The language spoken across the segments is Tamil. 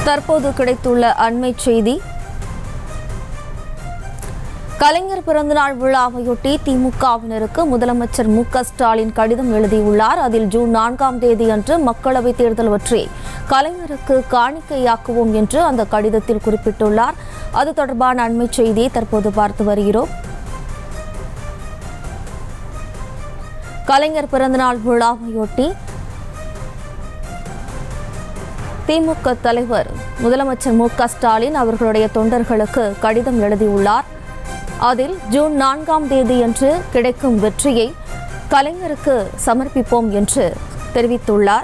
தற்போது கிடைத்துள்ள அண்மை செய்தி கலைஞர் பிறந்தநாள் விழாவையொட்டி திமுகவினருக்கு முதலமைச்சர் மு க ஸ்டாலின் கடிதம் எழுதியுள்ளார் அதில் ஜூன் நான்காம் தேதி அன்று மக்களவைத் தேர்தல் வெற்றியை கலைஞருக்கு காணிக்கையாக்குவோம் என்று அந்த கடிதத்தில் குறிப்பிட்டுள்ளார் அது தொடர்பான அண்மை செய்தியை தற்போது பார்த்து வருகிறோம் கலைஞர் பிறந்தநாள் விழாவையொட்டி திமுக தலைவர் முதலமைச்சர் மு க ஸ்டாலின் அவர்களுடைய தொண்டர்களுக்கு கடிதம் எழுதியுள்ளார் அதில் ஜூன் நான்காம் தேதியன்று கிடைக்கும் வெற்றியை கலைஞருக்கு சமர்ப்பிப்போம் என்று தெரிவித்துள்ளார்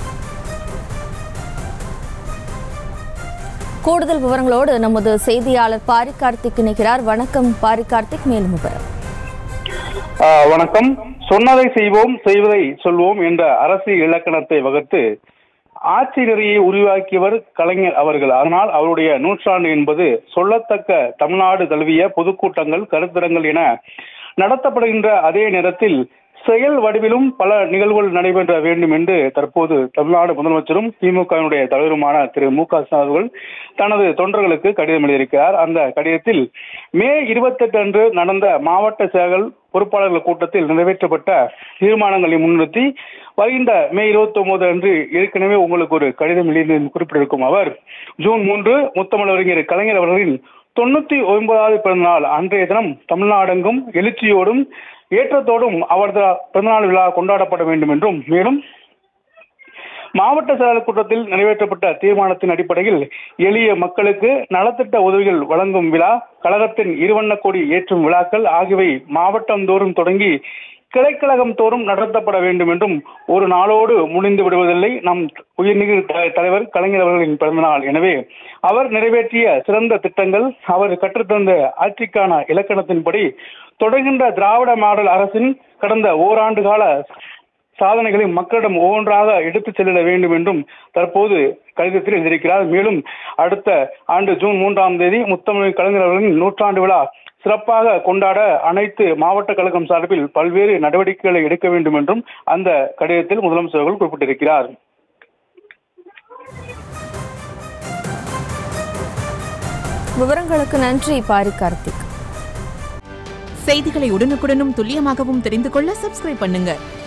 கூடுதல் விவரங்களோடு நமது செய்தியாளர் பாரி கார்த்திக் இணைகிறார் வணக்கம் பாரி கார்த்திக் மேலும் விவரம் ஆ, வணக்கம் சொன்னதை செய்வோம் செய்வதை சொல்வோம் என்ற அரசியல் இலக்கணத்தை வகுத்து ஆட்சி நெறியை உருவாக்கியவர் கலைஞர் அவர்கள் அதனால் அவருடைய நூற்றாண்டு என்பது சொல்லத்தக்க தமிழ்நாடு தழுவிய பொதுக்கூட்டங்கள் கருத்தரங்கள் என நடத்தப்படுகின்ற அதே நேரத்தில் செயல் வடிவிலும் பல நிகழ்வுகள் நடைபெற வேண்டும் என்று தற்போது தமிழ்நாடு முதலமைச்சரும் திமுகவினுடைய தலைவருமான திரு மு க ஸ்டாலின் அவர்கள் தனது தொண்டர்களுக்கு கடிதம் எழுதியிருக்கிறார் அந்த கடிதத்தில் மே இருபத்தெட்டு அன்று நடந்த மாவட்ட செயல்கள் பொறுப்பாளர்கள் கூட்டத்தில் நிறைவேற்றப்பட்ட தீர்மானங்களை முன்னிறுத்தி வருகின்ற மே இருபத்தி ஒன்பது அன்று ஏற்கனவே உங்களுக்கு ஒரு கடிதம் எழுதி குறிப்பிட்டிருக்கும் அவர் ஜூன் மூன்று முத்தமிழறிஞர் கலைஞர் அவர்களின் தொண்ணூத்தி ஒன்பதாவது பிறந்த நாள் அன்றைய தினம் தமிழ்நாடெங்கும் எழுச்சியோடும் ஏற்றத்தோடும் அவரது பிறந்தநாள் விழா கொண்டாடப்பட வேண்டும் என்றும் மேலும் மாவட்ட செயலாளர் கூட்டத்தில் நிறைவேற்றப்பட்ட தீர்மானத்தின் அடிப்படையில் எளிய மக்களுக்கு நலத்திட்ட உதவிகள் வழங்கும் விழா கழகத்தின் இருவண்ண கொடி ஏற்றும் விழாக்கள் ஆகியவை மாவட்டந்தோறும் தொடங்கி கிளைக்கழகம் தோறும் நடத்தப்பட வேண்டும் என்றும் ஒரு நாளோடு முடிந்து விடுவதில்லை நம் உயர்நிலை த- தலைவர் கலைஞர் அவர்களின் பிறந்தநாள் எனவே அவர் நிறைவேற்றிய சிறந்த திட்டங்கள் அவர் கற்றுத்தந்த ஆட்சிக்கான இலக்கணத்தின்படி தொடர்கின்ற திராவிட மாடல் அரசின் கடந்த ஓராண்டு கால சாதனைகளை மக்களிடம் ஒவ்வொன்றாக எடுத்துச் செல்ல வேண்டும் என்றும் தற்போது கடிதத்தில் எழுதியிருக்கிறார் மேலும் அடுத்த ஆண்டு ஜூன் மூன்றாம் தேதி முத்தமிழ் கலைஞர் அவர்களின் நூற்றாண்டு விழா சிறப்பாக கொண்டாட அனைத்து மாவட்ட கழகம் சார்பில் பல்வேறு நடவடிக்கைகளை எடுக்க வேண்டும் என்றும் அந்த கடிதத்தில் முதலமைச்சர் அவர்கள் குறிப்பிட்டிருக்கிறார் விவரங்களுக்கு நன்றி பாரி கார்த்திக் செய்திகளை உடனுக்குடனும் துல்லியமாகவும் தெரிந்து கொள்ள சப்ஸ்கிரைப் பண்ணுங்க